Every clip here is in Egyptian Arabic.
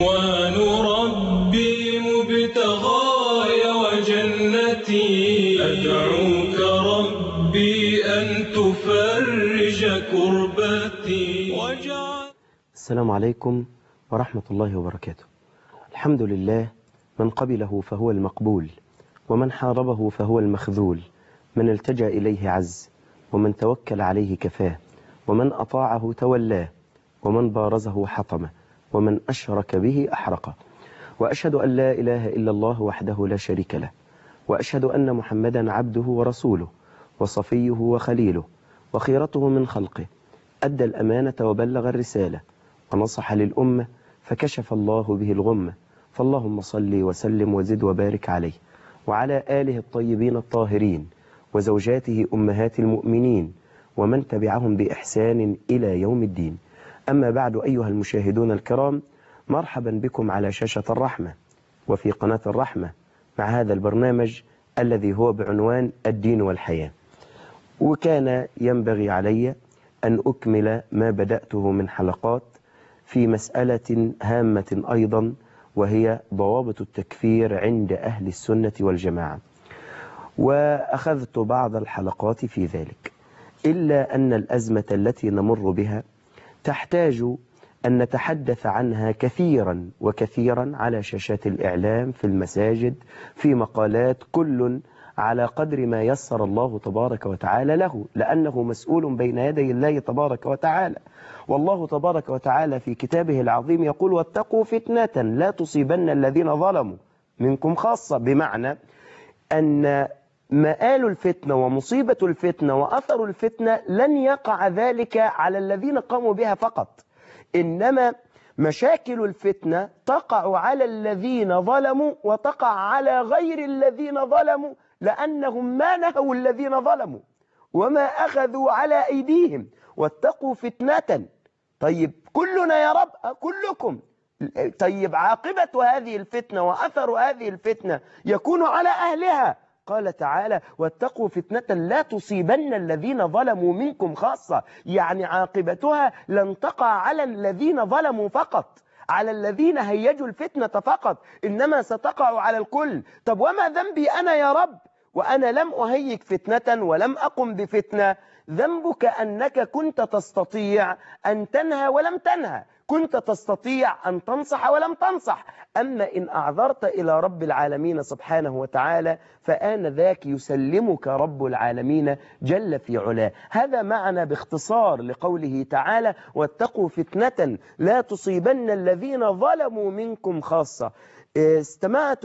ونربي مبتغاي وجنتي أدعوك ربي أن تفرج كربتي وجعل السلام عليكم ورحمة الله وبركاته الحمد لله من قبله فهو المقبول ومن حاربه فهو المخذول من التجأ إليه عز ومن توكل عليه كفاه ومن أطاعه تولاه ومن بارزه حطمه ومن أشرك به أحرقه وأشهد أن لا إله إلا الله وحده لا شريك له وأشهد أن محمدا عبده ورسوله وصفيه وخليله وخيرته من خلقه أدى الأمانة وبلغ الرسالة ونصح للأمة فكشف الله به الغمة فاللهم صل وسلم وزد وبارك عليه وعلى آله الطيبين الطاهرين وزوجاته أمهات المؤمنين ومن تبعهم بإحسان إلى يوم الدين أما بعد أيها المشاهدون الكرام مرحبا بكم على شاشة الرحمة وفي قناة الرحمة مع هذا البرنامج الذي هو بعنوان الدين والحياة وكان ينبغي علي أن أكمل ما بدأته من حلقات في مسألة هامة أيضا وهي ضوابط التكفير عند أهل السنة والجماعة وأخذت بعض الحلقات في ذلك إلا أن الأزمة التي نمر بها تحتاج أن نتحدث عنها كثيرا وكثيرا على شاشات الإعلام في المساجد في مقالات كل على قدر ما يسر الله تبارك وتعالى له لأنه مسؤول بين يدي الله تبارك وتعالى والله تبارك وتعالى في كتابه العظيم يقول واتقوا فتنة لا تصيبن الذين ظلموا منكم خاصة بمعنى أن مآل الفتنة ومصيبة الفتنة وأثر الفتنة لن يقع ذلك على الذين قاموا بها فقط إنما مشاكل الفتنة تقع على الذين ظلموا وتقع على غير الذين ظلموا لأنهم ما نهوا الذين ظلموا وما أخذوا على أيديهم واتقوا فتنة طيب كلنا يا رب كلكم طيب عاقبة هذه الفتنة وأثر هذه الفتنة يكون على أهلها قال تعالى واتقوا فتنة لا تصيبن الذين ظلموا منكم خاصة يعني عاقبتها لن تقع على الذين ظلموا فقط على الذين هيجوا الفتنة فقط إنما ستقع على الكل طب وما ذنبي أنا يا رب وأنا لم أهيج فتنة ولم أقم بفتنة ذنبك أنك كنت تستطيع أن تنهى ولم تنهى كنت تستطيع أن تنصح ولم تنصح أما إن أعذرت إلى رب العالمين سبحانه وتعالى فآن ذاك يسلمك رب العالمين جل في علاه هذا معنى باختصار لقوله تعالى واتقوا فتنة لا تصيبن الذين ظلموا منكم خاصة استمعت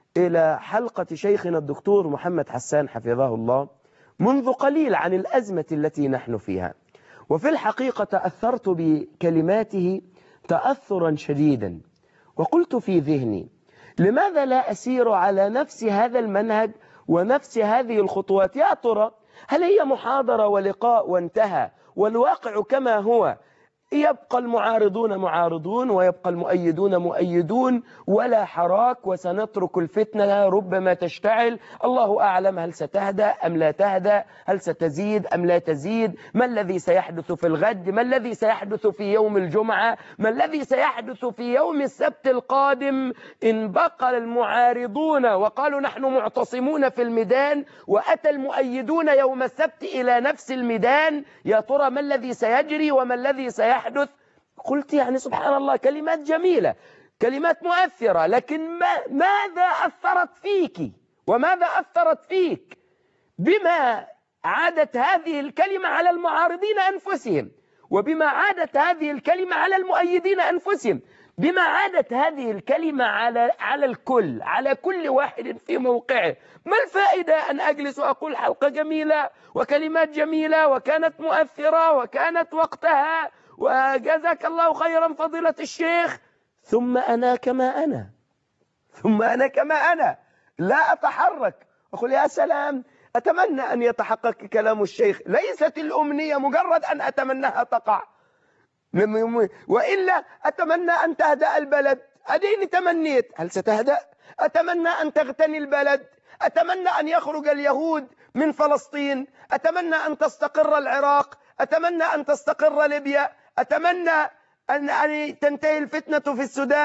إلى حلقة شيخنا الدكتور محمد حسان حفظه الله منذ قليل عن الأزمة التي نحن فيها وفي الحقيقة تأثرت بكلماته تأثرا شديدا وقلت في ذهني لماذا لا أسير على نفس هذا المنهج ونفس هذه الخطوات يا ترى هل هي محاضرة ولقاء وانتهى والواقع كما هو يبقى المعارضون معارضون ويبقى المؤيدون مؤيدون ولا حراك وسنترك الفتنة ربما تشتعل الله أعلم هل ستهدى أم لا تهدى هل ستزيد أم لا تزيد ما الذي سيحدث في الغد ما الذي سيحدث في يوم الجمعة ما الذي سيحدث في يوم السبت القادم إن بقى المعارضون وقالوا نحن معتصمون في الميدان وأتى المؤيدون يوم السبت إلى نفس الميدان يا ترى ما الذي سيجري وما الذي سيحدث يحدث قلت يعني سبحان الله كلمات جميلة كلمات مؤثرة لكن ما ماذا أثرت فيك وماذا أثرت فيك بما عادت هذه الكلمة على المعارضين أنفسهم وبما عادت هذه الكلمة على المؤيدين أنفسهم بما عادت هذه الكلمة على على الكل على كل واحد في موقعه ما الفائدة أن أجلس وأقول حلقة جميلة وكلمات جميلة وكانت مؤثرة وكانت وقتها وجزاك الله خيرا فضيلة الشيخ ثم أنا كما أنا ثم أنا كما أنا لا أتحرك أقول يا سلام أتمنى أن يتحقق كلام الشيخ ليست الأمنية مجرد أن أتمناها تقع وإلا أتمنى أن تهدأ البلد أديني تمنيت هل ستهدأ أتمنى أن تغتني البلد أتمنى أن يخرج اليهود من فلسطين أتمنى أن تستقر العراق أتمنى أن تستقر ليبيا أتمنى أن أن تنتهي الفتنة في السودان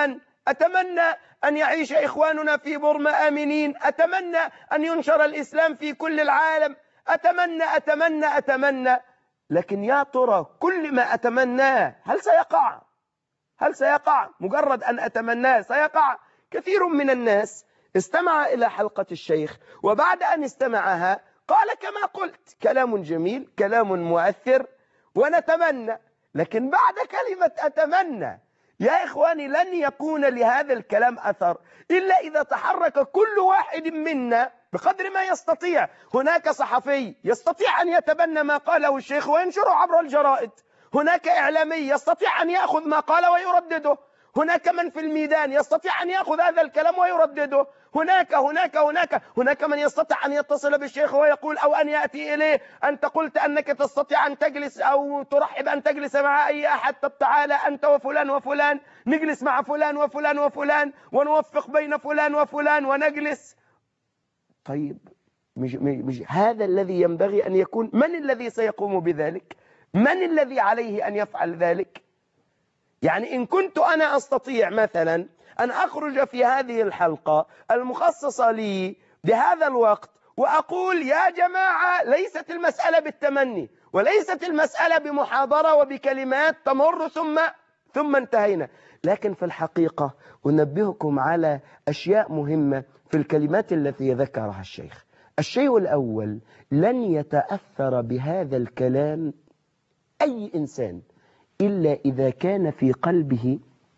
أتمنى أن يعيش إخواننا في بورما آمنين أتمنى أن ينشر الإسلام في كل العالم أتمنى أتمنى أتمنى لكن يا ترى كل ما أتمناه هل سيقع هل سيقع مجرد أن أتمناه سيقع كثير من الناس استمع إلى حلقة الشيخ وبعد أن استمعها قال كما قلت كلام جميل كلام مؤثر ونتمنى لكن بعد كلمة أتمنى يا إخواني لن يكون لهذا الكلام أثر إلا إذا تحرك كل واحد منا بقدر ما يستطيع هناك صحفي يستطيع أن يتبنى ما قاله الشيخ وينشره عبر الجرائد هناك إعلامي يستطيع أن يأخذ ما قال ويردده هناك من في الميدان يستطيع أن يأخذ هذا الكلام ويردده هناك هناك هناك هناك من يستطيع أن يتصل بالشيخ ويقول أو أن يأتي إليه أنت قلت أنك تستطيع أن تجلس أو ترحب أن تجلس مع أي أحد طب تعالى أنت وفلان وفلان نجلس مع فلان وفلان وفلان ونوفق بين فلان وفلان ونجلس طيب مش, مش هذا الذي ينبغي أن يكون من الذي سيقوم بذلك من الذي عليه أن يفعل ذلك يعني إن كنت أنا أستطيع مثلا أن أخرج في هذه الحلقة المخصصة لي بهذا الوقت وأقول يا جماعة ليست المسألة بالتمني وليست المسألة بمحاضرة وبكلمات تمر ثم ثم انتهينا لكن في الحقيقة أنبهكم على أشياء مهمة في الكلمات التي ذكرها الشيخ الشيء الأول لن يتأثر بهذا الكلام أي إنسان إلا إذا كان في قلبه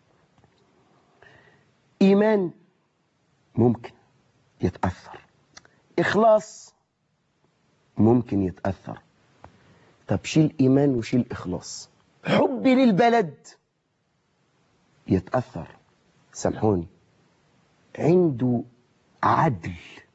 إيمان ممكن يتأثر إخلاص ممكن يتأثر طب شيل إيمان وشيل إخلاص حب للبلد يتأثر سامحوني عنده عدل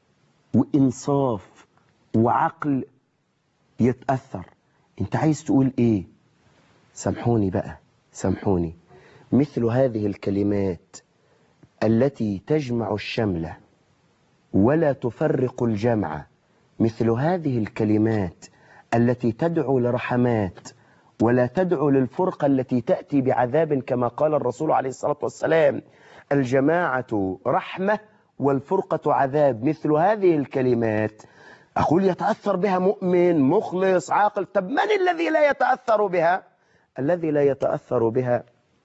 وإنصاف وعقل يتأثر انت عايز تقول ايه سامحوني بقى سامحوني مثل هذه الكلمات التي تجمع الشملة ولا تفرق الجمع مثل هذه الكلمات التي تدعو لرحمات ولا تدعو للفرقة التي تأتي بعذاب كما قال الرسول عليه الصلاة والسلام الجماعة رحمة والفرقة عذاب مثل هذه الكلمات أقول يتأثر بها مؤمن مخلص عاقل طب من الذي لا يتأثر بها الذي لا يتأثر بها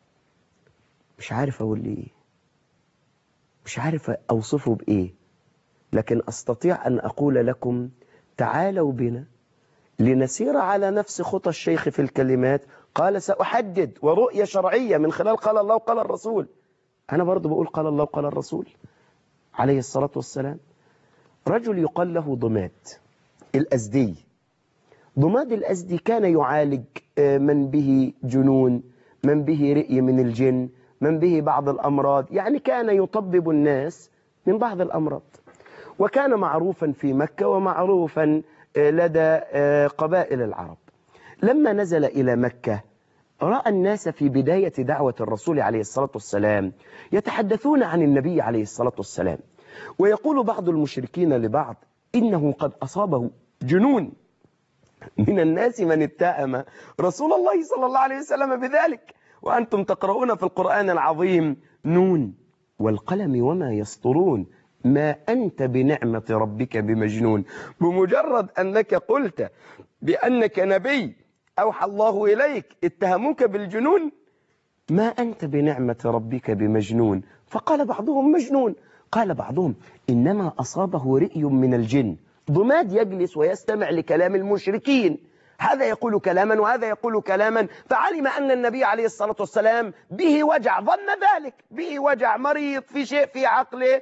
مش عارف أقول لي إيه مش عارف أوصفه بإيه لكن أستطيع أن أقول لكم تعالوا بنا لنسير على نفس خطى الشيخ في الكلمات قال سأحدد ورؤية شرعية من خلال قال الله وقال الرسول أنا برضو بقول قال الله وقال الرسول عليه الصلاة والسلام رجل يقال له ضماد الأزدي ضماد الأزدي كان يعالج من به جنون من به رئي من الجن من به بعض الأمراض يعني كان يطبب الناس من بعض الأمراض وكان معروفا في مكة ومعروفا لدى قبائل العرب لما نزل إلى مكة رأى الناس في بداية دعوة الرسول عليه الصلاة والسلام يتحدثون عن النبي عليه الصلاة والسلام ويقول بعض المشركين لبعض إنه قد أصابه جنون من الناس من اتهم رسول الله صلى الله عليه وسلم بذلك وأنتم تقرؤون في القرآن العظيم نون والقلم وما يسطرون ما أنت بنعمة ربك بمجنون بمجرد أنك قلت بأنك نبي أوحى الله إليك اتهموك بالجنون ما أنت بنعمة ربك بمجنون فقال بعضهم مجنون قال بعضهم إنما أصابه رئي من الجن ضماد يجلس ويستمع لكلام المشركين هذا يقول كلاما وهذا يقول كلاما فعلم أن النبي عليه الصلاة والسلام به وجع ظن ذلك به وجع مريض في شيء في عقله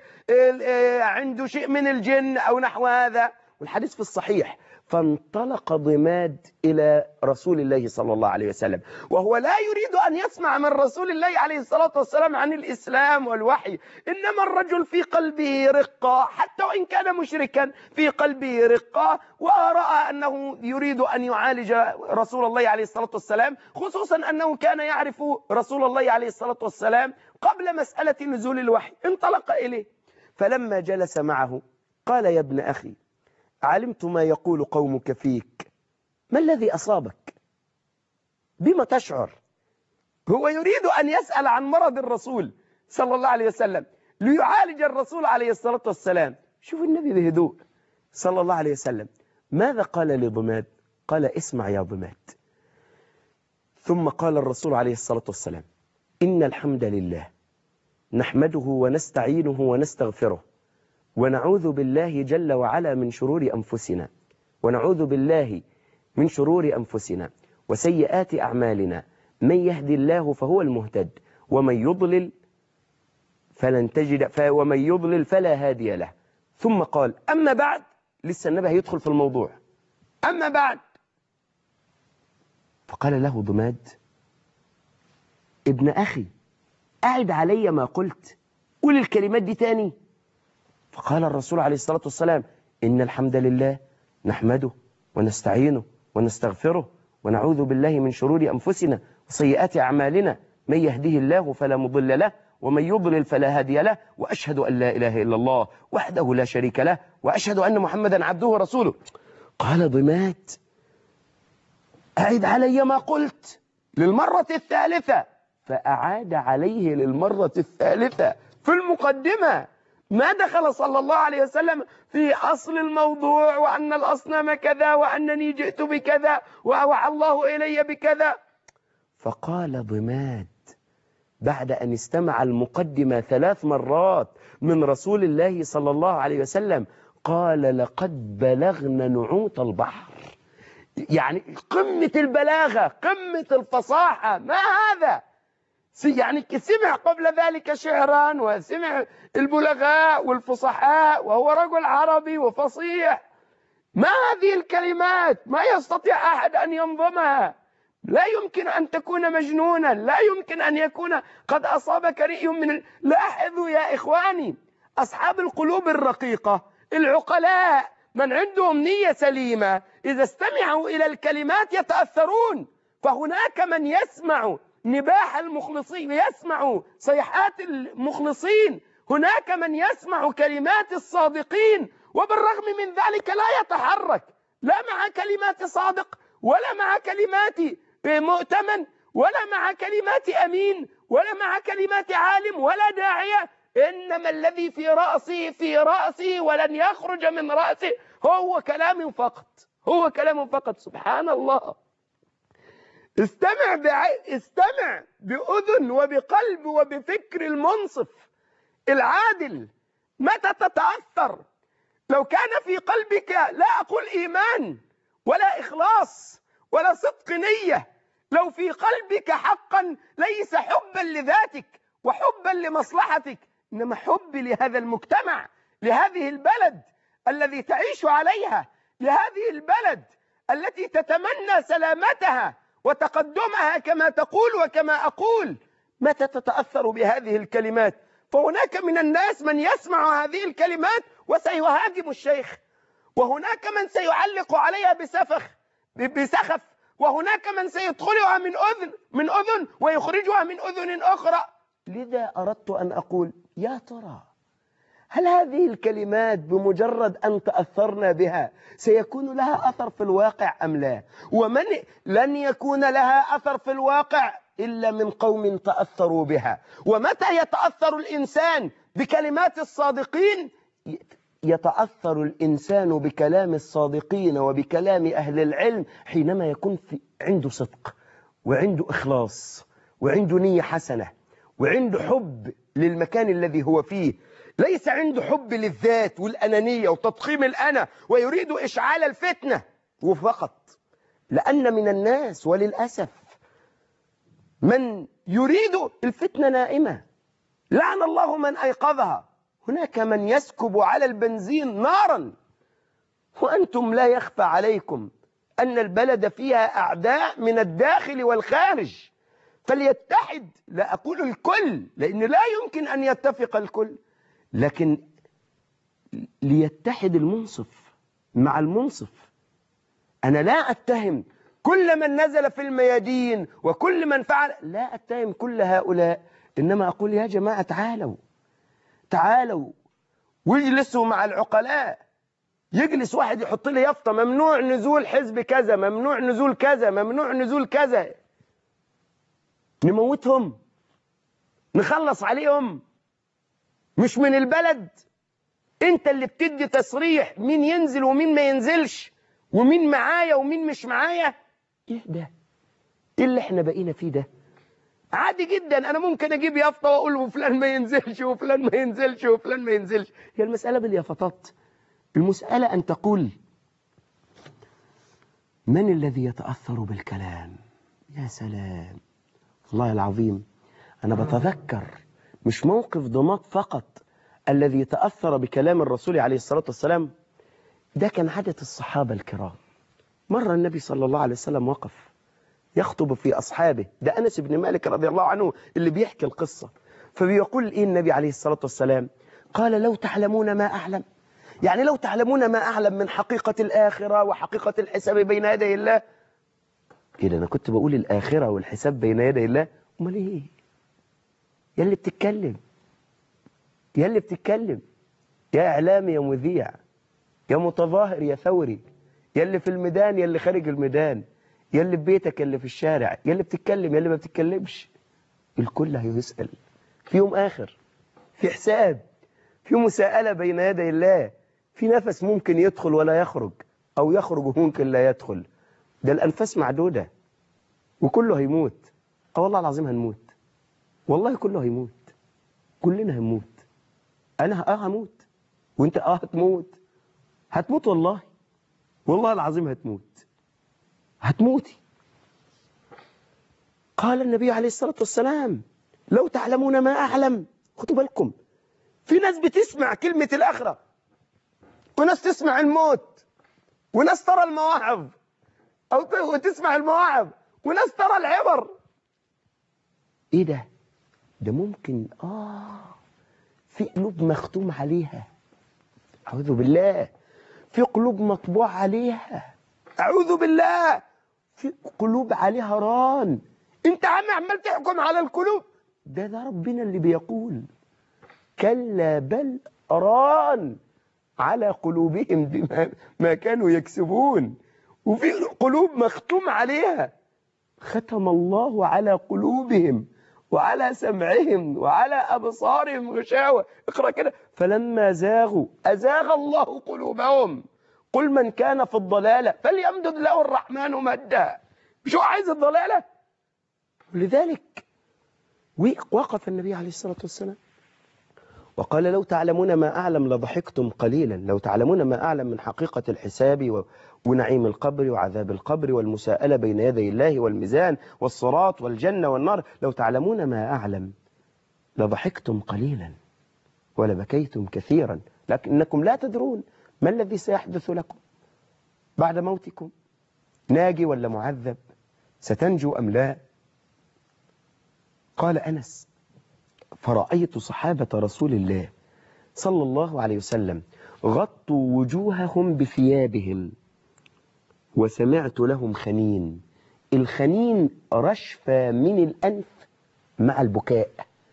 عنده شيء من الجن أو نحو هذا والحديث في الصحيح فانطلق ضماد إلى رسول الله صلى الله عليه وسلم وهو لا يريد أن يسمع من رسول الله عليه الصلاة والسلام عن الإسلام والوحي إنما الرجل في قلبه رقة حتى وإن كان مشركا في قلبه رقة ورأى أنه يريد أن يعالج رسول الله عليه الصلاة والسلام خصوصا أنه كان يعرف رسول الله عليه الصلاة والسلام قبل مسألة نزول الوحي انطلق إليه فلما جلس معه قال يا ابن أخي علمت ما يقول قومك فيك ما الذي أصابك بما تشعر هو يريد أن يسأل عن مرض الرسول صلى الله عليه وسلم ليعالج الرسول عليه الصلاة والسلام شوف النبي بهدوء صلى الله عليه وسلم ماذا قال لضماد قال اسمع يا ضماد ثم قال الرسول عليه الصلاة والسلام إن الحمد لله نحمده ونستعينه ونستغفره ونعوذ بالله جل وعلا من شرور أنفسنا ونعوذ بالله من شرور أنفسنا وسيئات أعمالنا من يهدي الله فهو المهتد ومن يضلل فلن تجد ف... ومن يضلل فلا هادي له ثم قال أما بعد لسه النبي هيدخل في الموضوع أما بعد فقال له ضماد ابن أخي أعد علي ما قلت قول الكلمات دي تاني فقال الرسول عليه الصلاة والسلام إن الحمد لله نحمده ونستعينه ونستغفره ونعوذ بالله من شرور أنفسنا وسيئات أعمالنا من يهده الله فلا مضل له ومن يضلل فلا هادي له وأشهد أن لا إله إلا الله وحده لا شريك له وأشهد أن محمدا عبده ورسوله قال ضمات أعد علي ما قلت للمرة الثالثة فأعاد عليه للمرة الثالثة في المقدمة ما دخل صلى الله عليه وسلم في أصل الموضوع وأن الأصنام كذا وأنني جئت بكذا وأوعى الله إلي بكذا فقال ضماد بعد أن استمع المقدمة ثلاث مرات من رسول الله صلى الله عليه وسلم قال لقد بلغنا نعوت البحر يعني قمة البلاغة قمة الفصاحة ما هذا يعني سمع قبل ذلك شعرا وسمع البلغاء والفصحاء وهو رجل عربي وفصيح ما هذه الكلمات ما يستطيع أحد أن ينظمها لا يمكن أن تكون مجنونا لا يمكن أن يكون قد أصابك ريء من ال... لاحظوا يا إخواني أصحاب القلوب الرقيقة العقلاء من عندهم نية سليمة إذا استمعوا إلى الكلمات يتأثرون فهناك من يسمع نباح المخلصين يسمع صيحات المخلصين هناك من يسمع كلمات الصادقين وبالرغم من ذلك لا يتحرك لا مع كلمات صادق ولا مع كلمات مؤتمن ولا مع كلمات أمين ولا مع كلمات عالم ولا داعية إنما الذي في رأسه في رأسه ولن يخرج من رأسه هو كلام فقط هو كلام فقط سبحان الله استمع بعي... استمع بأذن وبقلب وبفكر المنصف العادل متى تتأثر لو كان في قلبك لا أقول إيمان ولا إخلاص ولا صدق نية لو في قلبك حقا ليس حبا لذاتك وحبا لمصلحتك إنما حب لهذا المجتمع لهذه البلد الذي تعيش عليها لهذه البلد التي تتمنى سلامتها وتقدمها كما تقول وكما أقول متى تتأثر بهذه الكلمات فهناك من الناس من يسمع هذه الكلمات وسيهاجم الشيخ وهناك من سيعلق عليها بسفخ بسخف وهناك من سيدخلها من أذن من أذن ويخرجها من أذن أخرى لذا أردت أن أقول يا ترى هل هذه الكلمات بمجرد أن تأثرنا بها سيكون لها أثر في الواقع أم لا ومن لن يكون لها أثر في الواقع إلا من قوم تأثروا بها ومتى يتأثر الإنسان بكلمات الصادقين يتأثر الإنسان بكلام الصادقين وبكلام أهل العلم حينما يكون في عنده صدق وعنده إخلاص وعنده نية حسنة وعنده حب للمكان الذي هو فيه ليس عنده حب للذات والأنانية وتضخيم الأنا ويريد إشعال الفتنة وفقط لأن من الناس وللأسف من يريد الفتنة نائمة لعن الله من أيقظها هناك من يسكب على البنزين نارا وأنتم لا يخفى عليكم أن البلد فيها أعداء من الداخل والخارج فليتحد لا أقول الكل لأن لا يمكن أن يتفق الكل لكن ليتحد المنصف مع المنصف أنا لا أتهم كل من نزل في الميادين وكل من فعل لا أتهم كل هؤلاء إنما أقول يا جماعة تعالوا تعالوا واجلسوا مع العقلاء يجلس واحد يحط لي يافطه ممنوع نزول حزب كذا ممنوع نزول كذا ممنوع نزول كذا نموتهم نخلص عليهم مش من البلد انت اللي بتدي تصريح مين ينزل ومين ما ينزلش ومين معايا ومين مش معايا ايه ده ايه اللي احنا بقينا فيه ده عادي جدا انا ممكن اجيب يافطه واقول وفلان ما ينزلش وفلان ما ينزلش وفلان ما ينزلش هي المساله باليافطات المساله ان تقول من الذي يتاثر بالكلام يا سلام والله العظيم انا بتذكر مش موقف ضماد فقط الذي تاثر بكلام الرسول عليه الصلاه والسلام ده كان عاده الصحابه الكرام مره النبي صلى الله عليه وسلم وقف يخطب في أصحابه ده أنس بن مالك رضي الله عنه اللي بيحكي القصة فبيقول إيه النبي عليه الصلاة والسلام قال لو تعلمون ما أعلم يعني لو تعلمون ما أعلم من حقيقة الآخرة وحقيقة الحساب بين يدي الله إيه ده أنا كنت بقول الآخرة والحساب بين يدي الله أمال إيه يا اللي بتتكلم يا اللي بتتكلم يا إعلامي يا مذيع يا متظاهر يا ثوري يا اللي في الميدان يا اللي خارج الميدان يا اللي في بيتك يا اللي في الشارع يا اللي بتتكلم يا اللي ما بتتكلمش الكل هيسأل في يوم آخر في حساب في مساءلة بين يدي الله في نفس ممكن يدخل ولا يخرج أو يخرج وممكن لا يدخل ده الأنفاس معدودة وكله هيموت اه والله العظيم هنموت والله كله هيموت كلنا هنموت أنا اه هموت وانت اه هتموت هتموت والله والله العظيم هتموت هتموتي قال النبي عليه الصلاة والسلام لو تعلمون ما أعلم خدوا بالكم في ناس بتسمع كلمة الآخرة وناس تسمع الموت وناس ترى المواعظ أو تسمع المواعظ وناس ترى العبر إيه ده ده ممكن آه في قلوب مختوم عليها أعوذ بالله في قلوب مطبوع عليها أعوذ بالله في قلوب عليها ران انت عم عمال تحكم على القلوب ده ده ربنا اللي بيقول كلا بل ران على قلوبهم بما ما كانوا يكسبون وفي قلوب مختوم عليها ختم الله على قلوبهم وعلى سمعهم وعلى أبصارهم غشاوة اقرأ كده فلما زاغوا أزاغ الله قلوبهم قل من كان في الضلالة فليمدد له الرحمن مدا مش هو عايز الضلالة لذلك وقف النبي عليه الصلاة والسلام وقال لو تعلمون ما أعلم لضحكتم قليلا لو تعلمون ما أعلم من حقيقة الحساب ونعيم القبر وعذاب القبر والمساءلة بين يدي الله والميزان والصراط والجنة والنار لو تعلمون ما أعلم لضحكتم قليلا ولبكيتم كثيرا لكنكم لا تدرون ما الذي سيحدث لكم بعد موتكم ناجي ولا معذب ستنجو أم لا قال أنس فرأيت صحابة رسول الله صلى الله عليه وسلم غطوا وجوههم بثيابهم وسمعت لهم خنين الخنين رشفة من الأنف مع البكاء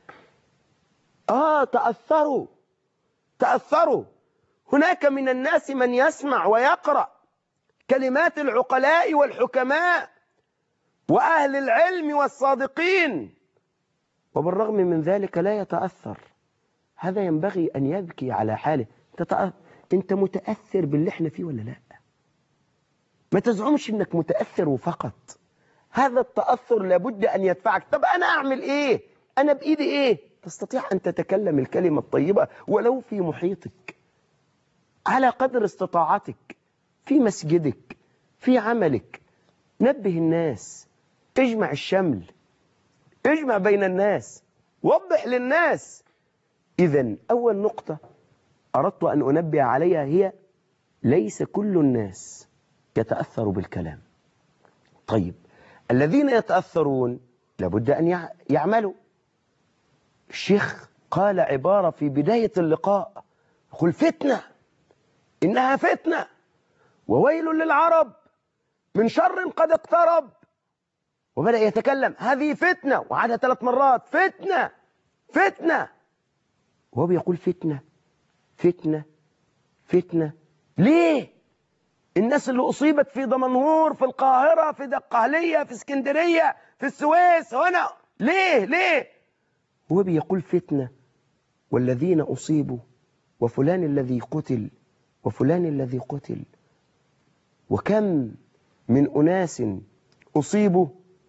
آه تأثروا تأثروا هناك من الناس من يسمع ويقرأ كلمات العقلاء والحكماء وأهل العلم والصادقين وبالرغم من ذلك لا يتأثر هذا ينبغي أن يبكي على حاله تتأ... أنت متأثر باللي احنا فيه ولا لا ما تزعمش أنك متأثر وفقط هذا التأثر لابد أن يدفعك طب أنا أعمل إيه أنا بإيدي إيه تستطيع أن تتكلم الكلمة الطيبة ولو في محيطك على قدر استطاعتك في مسجدك في عملك نبه الناس اجمع الشمل اجمع بين الناس وضح للناس إذا أول نقطة أردت أن أنبه عليها هي ليس كل الناس يتأثر بالكلام طيب الذين يتأثرون لابد أن يعملوا الشيخ قال عبارة في بداية اللقاء يقول فتنة إنها فتنة وويل للعرب من شر قد اقترب وبدأ يتكلم هذه فتنة وعادها ثلاث مرات فتنة فتنة وهو بيقول فتنة فتنة فتنة ليه الناس اللي أصيبت في دمنهور في القاهرة في الدقهلية في اسكندرية في السويس هنا ليه ليه هو بيقول فتنة والذين أصيبوا وفلان الذي قتل وفلان الذي قتل وكم من أناس أصيبوا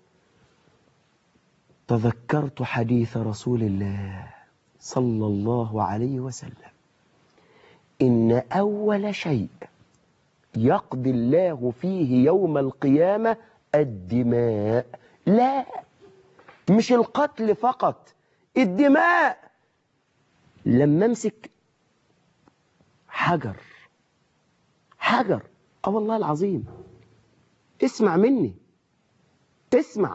تذكرت حديث رسول الله صلى الله عليه وسلم إن أول شيء يقضي الله فيه يوم القيامة الدماء لا مش القتل فقط الدماء لما امسك حجر حجر اه والله العظيم اسمع مني اسمع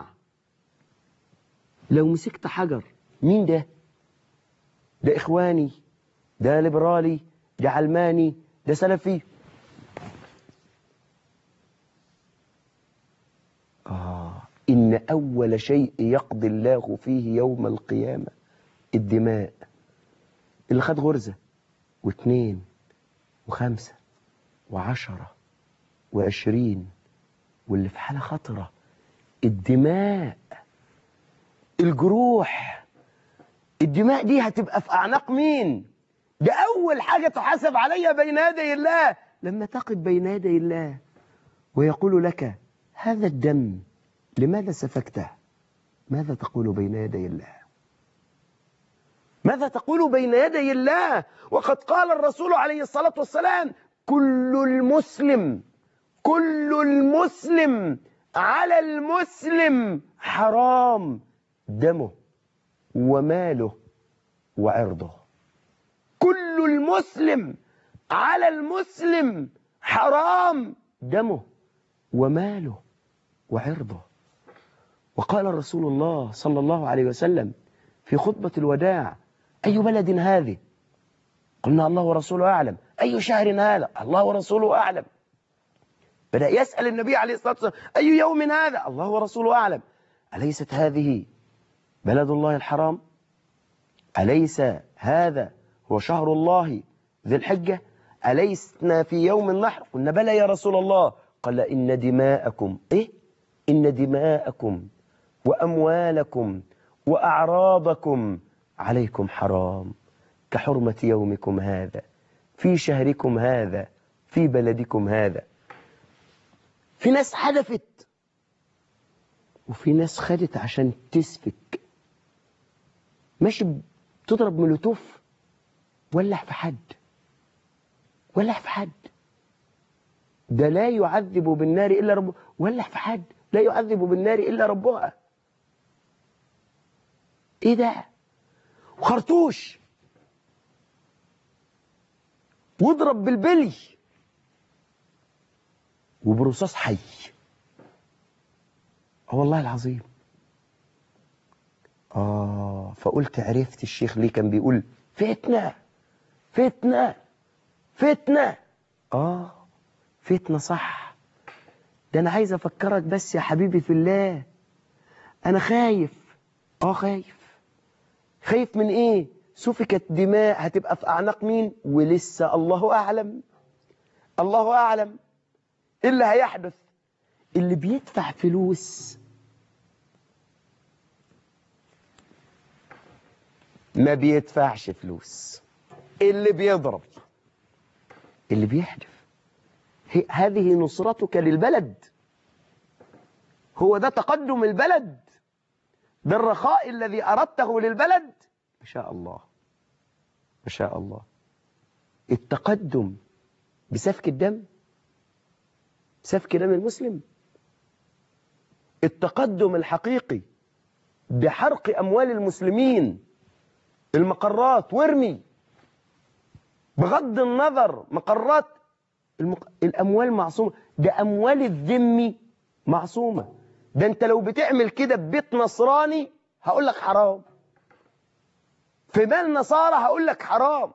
لو مسكت حجر مين ده ده اخواني ده ليبرالي ده علماني ده سلفي آه إن أول شيء يقضي الله فيه يوم القيامة الدماء اللي خد غرزة واثنين وخمسة وعشرة وعشرين واللي في حالة خطرة الدماء الجروح الدماء دي هتبقى في أعناق مين ده أول حاجة تحاسب عليها بين يدي الله لما تقف بين يدي الله ويقول لك هذا الدم لماذا سفكته ماذا تقول بين يدي الله ماذا تقول بين يدي الله وقد قال الرسول عليه الصلاة والسلام كل المسلم كل المسلم على المسلم حرام دمه وماله وعرضه كل المسلم على المسلم حرام دمه وماله وعرضه وقال رسول الله صلى الله عليه وسلم في خطبة الوداع أي بلد هذه قلنا الله ورسوله أعلم أي شهر هذا الله ورسوله أعلم بدأ يسأل النبي عليه الصلاة والسلام أي يوم هذا الله ورسوله أعلم أليست هذه بلد الله الحرام أليس هذا هو شهر الله ذي الحجة أليسنا في يوم النحر قلنا بلى يا رسول الله قال إن دماءكم إيه إن دماءكم وأموالكم وأعراضكم عليكم حرام كحرمة يومكم هذا في شهركم هذا في بلدكم هذا في ناس حدفت وفي ناس خدت عشان تسفك ماشي بتضرب مولوتوف ولع في حد ولع في حد ده لا يعذب بالنار إلا ربه ولع في حد لا يعذب بالنار إلا ربها إيه ده وخرطوش واضرب بالبلي وبرصاص حي اه والله العظيم آه فقلت عرفت الشيخ ليه كان بيقول فتنة فتنة فتنة آه فتنة صح ده أنا عايز أفكرك بس يا حبيبي في الله أنا خايف آه خايف خايف من إيه سفكت دماء هتبقى في أعناق مين ولسه الله أعلم الله أعلم إيه اللي هيحدث اللي بيدفع فلوس ما بيدفعش فلوس اللي بيضرب اللي بيحدف هي- هذه نصرتك للبلد هو ده تقدم البلد ده الرخاء الذي أردته للبلد ما شاء الله ما شاء الله التقدم بسفك الدم سفك دم المسلم التقدم الحقيقي بحرق أموال المسلمين المقرات وارمي بغض النظر مقرات المق... الأموال معصومة ده أموال الذمي معصومة ده أنت لو بتعمل كده ببيت نصراني هقول لك حرام في مال نصارى هقول لك حرام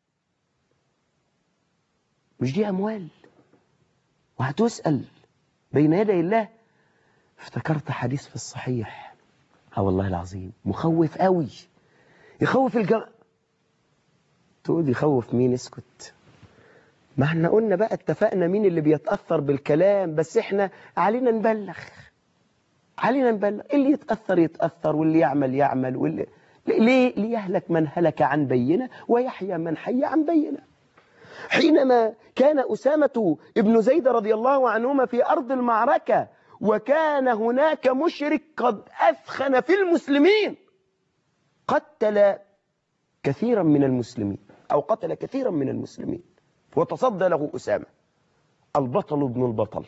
مش دي أموال وهتسأل بين يدي الله افتكرت حديث في الصحيح اه والله العظيم مخوف قوي يخوف الجماعة تقول يخوف مين اسكت ما احنا قلنا بقى اتفقنا مين اللي بيتأثر بالكلام بس احنا علينا نبلغ علينا نبلغ اللي يتأثر يتأثر واللي يعمل يعمل واللي ليه ليهلك من هلك عن بينه ويحيى من حي عن بينه حينما كان أسامة ابن زيد رضي الله عنهما في أرض المعركة وكان هناك مشرك قد أثخن في المسلمين قتل كثيرا من المسلمين أو قتل كثيرا من المسلمين وتصدى له أسامة البطل ابن البطل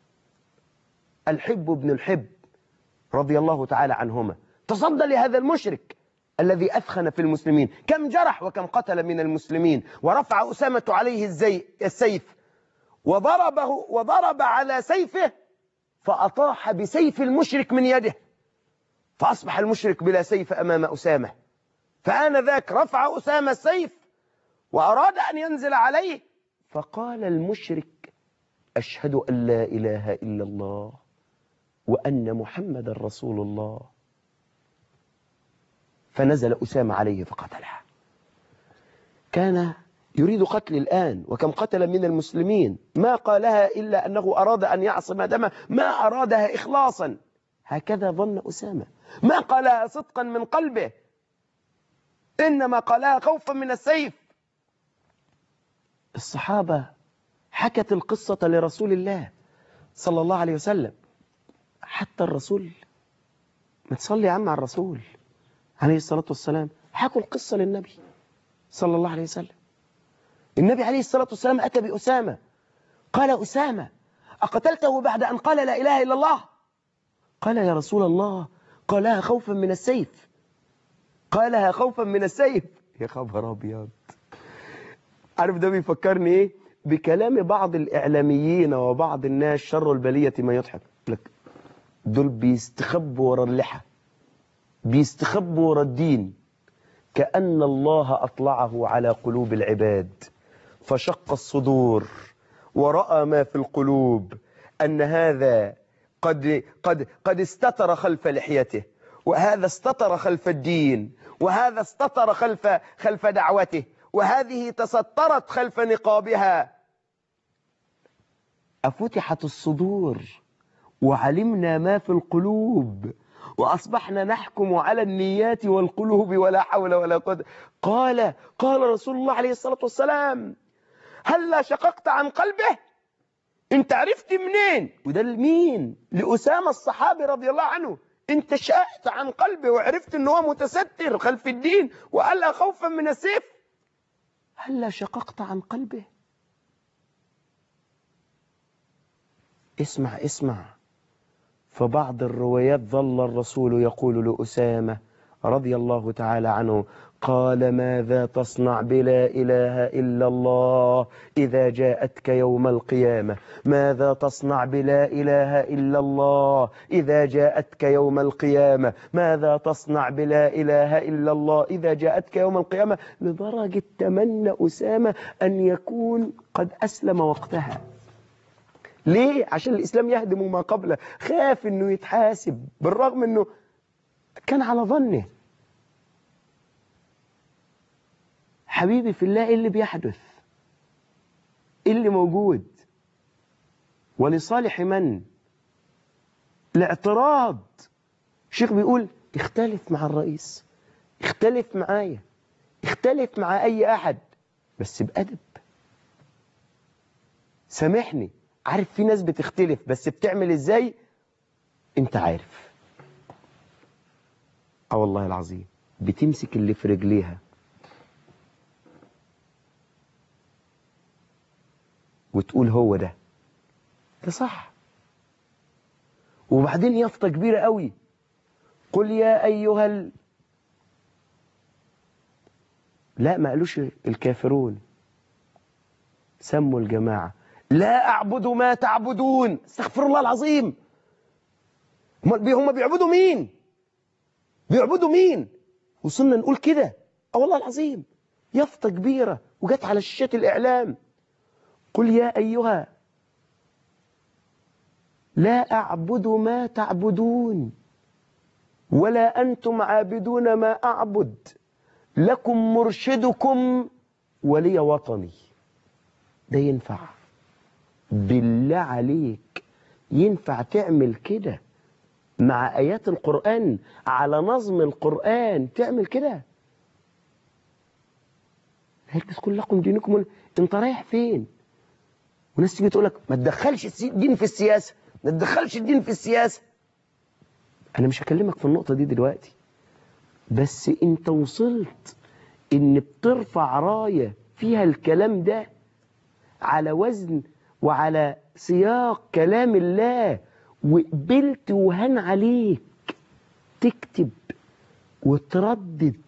الحب ابن الحب رضي الله تعالى عنهما تصدى لهذا المشرك الذي أثخن في المسلمين كم جرح وكم قتل من المسلمين ورفع أسامة عليه الزي السيف وضربه وضرب على سيفه فأطاح بسيف المشرك من يده فأصبح المشرك بلا سيف أمام أسامة فآنذاك رفع أسامة السيف وأراد أن ينزل عليه فقال المشرك أشهد أن لا إله إلا الله وأن محمد رسول الله فنزل أسامة عليه فقتله كان يريد قتل الآن وكم قتل من المسلمين ما قالها إلا أنه أراد أن يعصم دمه ما أرادها إخلاصا هكذا ظن أسامة ما قالها صدقا من قلبه إنما قالها خوفا من السيف الصحابة حكت القصة لرسول الله صلى الله عليه وسلم حتى الرسول ما تصلي يا عم على الرسول عليه الصلاة والسلام حكوا القصة للنبي صلى الله عليه وسلم النبي عليه الصلاة والسلام أتى بأسامة قال أسامة أقتلته بعد أن قال لا إله إلا الله قال يا رسول الله قالها خوفا من السيف قالها خوفا من السيف يا خبر أبيض عارف ده بيفكرني إيه بكلام بعض الإعلاميين وبعض الناس شر البلية ما يضحك لك دول بيستخبوا ورا اللحى بيستخبوا ورا الدين كأن الله أطلعه على قلوب العباد فشق الصدور ورأى ما في القلوب أن هذا قد, قد, قد استتر خلف لحيته وهذا استتر خلف الدين وهذا استتر خلف, خلف دعوته وهذه تسترت خلف نقابها أفتحت الصدور وعلمنا ما في القلوب وأصبحنا نحكم على النيات والقلوب ولا حول ولا قوة قال قال رسول الله عليه الصلاة والسلام هلا شققت عن قلبه انت عرفت منين وده لمين لأسامة الصحابي رضي الله عنه انت شققت عن قلبه وعرفت ان هو متستر خلف الدين وقال خوفا من السيف هلا شققت عن قلبه اسمع اسمع فبعض الروايات ظل الرسول يقول لأسامة رضي الله تعالى عنه قال ماذا تصنع بلا إله إلا الله إذا جاءتك يوم القيامة ماذا تصنع بلا إله إلا الله إذا جاءتك يوم القيامة ماذا تصنع بلا إله إلا الله إذا جاءتك يوم القيامة لدرجة تمنى أسامة أن يكون قد أسلم وقتها ليه؟ عشان الإسلام يهدم ما قبله خاف أنه يتحاسب بالرغم أنه كان على ظنه حبيبي في الله إيه اللي بيحدث إيه اللي موجود ولصالح من الاعتراض الشيخ بيقول اختلف مع الرئيس اختلف معايا اختلف مع أي أحد بس بأدب سامحني عارف في ناس بتختلف بس بتعمل ازاي انت عارف اه والله العظيم بتمسك اللي في رجليها وتقول هو ده ده صح وبعدين يافطة كبيرة قوي قل يا أيها ال... لا ما قالوش الكافرون سموا الجماعة لا أعبد ما تعبدون استغفر الله العظيم هم بيعبدوا مين بيعبدوا مين وصلنا نقول كده اه والله العظيم يافطة كبيرة وجت على شاشات الإعلام قل يا أيها لا أعبد ما تعبدون ولا أنتم عابدون ما أعبد لكم مرشدكم ولي وطني ده ينفع بالله عليك ينفع تعمل كده مع آيات القرآن على نظم القرآن تعمل كده هيلبس كل لكم دينكم انت رايح فين وناس تيجي تقول لك ما تدخلش الدين في السياسة ما تدخلش الدين في السياسة انا مش هكلمك في النقطة دي دلوقتي بس انت وصلت ان بترفع راية فيها الكلام ده على وزن وعلى سياق كلام الله وقبلت وهان عليك تكتب وتردد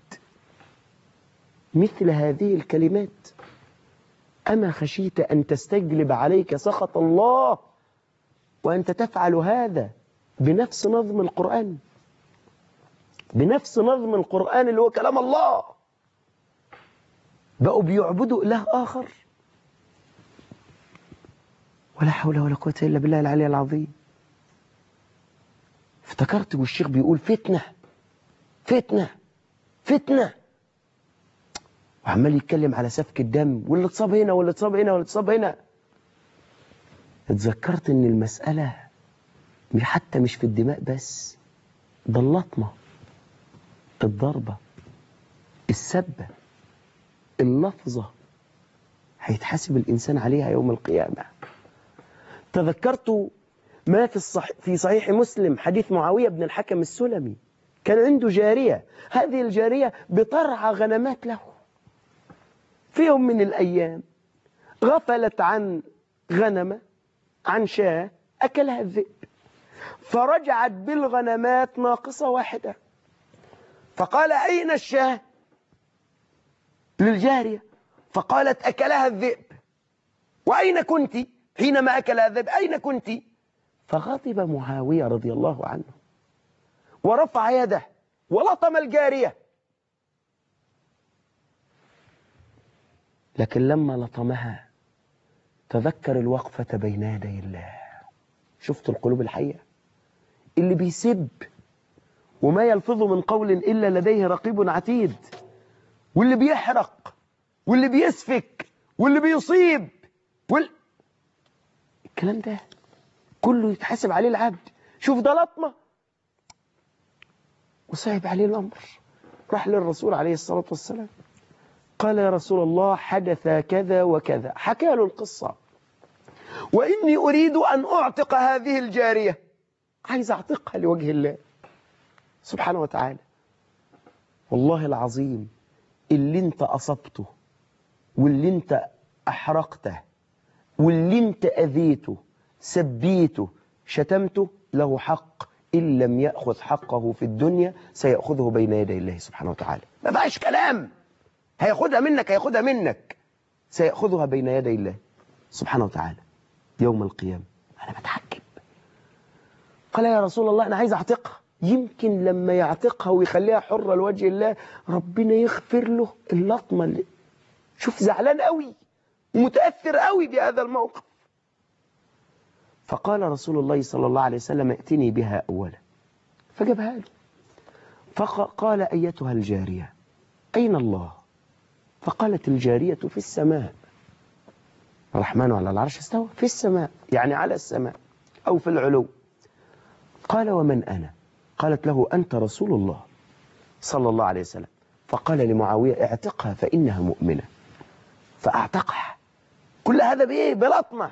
مثل هذه الكلمات أما خشيت أن تستجلب عليك سخط الله وأنت تفعل هذا بنفس نظم القرآن بنفس نظم القرآن اللي هو كلام الله بقوا بيعبدوا إله آخر ولا حول ولا قوة إلا بالله العلي العظيم افتكرت والشيخ بيقول فتنة فتنة فتنة وعمال يتكلم على سفك الدم واللي اتصاب هنا واللي اتصاب هنا واللي اتصاب هنا اتذكرت ان المسألة حتى مش في الدماء بس ده اللطمة الضربة السبة اللفظة هيتحاسب الإنسان عليها يوم القيامة تذكرت ما في الصح في صحيح مسلم حديث معاوية بن الحكم السلمي كان عنده جارية هذه الجارية بترعى غنمات له في يوم من الأيام غفلت عن غنمة عن شاة أكلها الذئب فرجعت بالغنمات ناقصة واحدة فقال أين الشاة للجارية فقالت أكلها الذئب وأين كنت حينما أكل الذئب أين كنت فغضب معاوية رضي الله عنه ورفع يده ولطم الجارية لكن لما لطمها تذكر الوقفة بين يدي الله شفت القلوب الحية اللي بيسب وما يلفظ من قول إلا لديه رقيب عتيد واللي بيحرق واللي بيسفك واللي بيصيب وال... الكلام ده كله يتحاسب عليه العبد شوف ده لطمة وصعب عليه الأمر راح للرسول عليه الصلاة والسلام قال يا رسول الله حدث كذا وكذا حكى له القصة وإني أريد أن أعتق هذه الجارية عايز أعتقها لوجه الله سبحانه وتعالى والله العظيم اللي انت أصبته واللي انت أحرقته واللي انت أذيته سبيته شتمته له حق إن لم يأخذ حقه في الدنيا سيأخذه بين يدي الله سبحانه وتعالى ما بقاش كلام هياخدها منك هياخدها منك سيأخذها بين يدي الله سبحانه وتعالى يوم القيامة أنا بتحكم قال يا رسول الله أنا عايز أعتقها يمكن لما يعتقها ويخليها حرة لوجه الله ربنا يغفر له اللطمة اللي شوف زعلان قوي ومتأثر قوي بهذا الموقف فقال رسول الله صلى الله عليه وسلم ائتني بها أولا فجابها له فقال أيتها الجارية أين الله فقالت الجارية في السماء الرحمن على العرش استوى في السماء يعني على السماء أو في العلو قال ومن أنا قالت له أنت رسول الله صلى الله عليه وسلم فقال لمعاوية اعتقها فإنها مؤمنة فأعتقها كل هذا بإيه بلطمة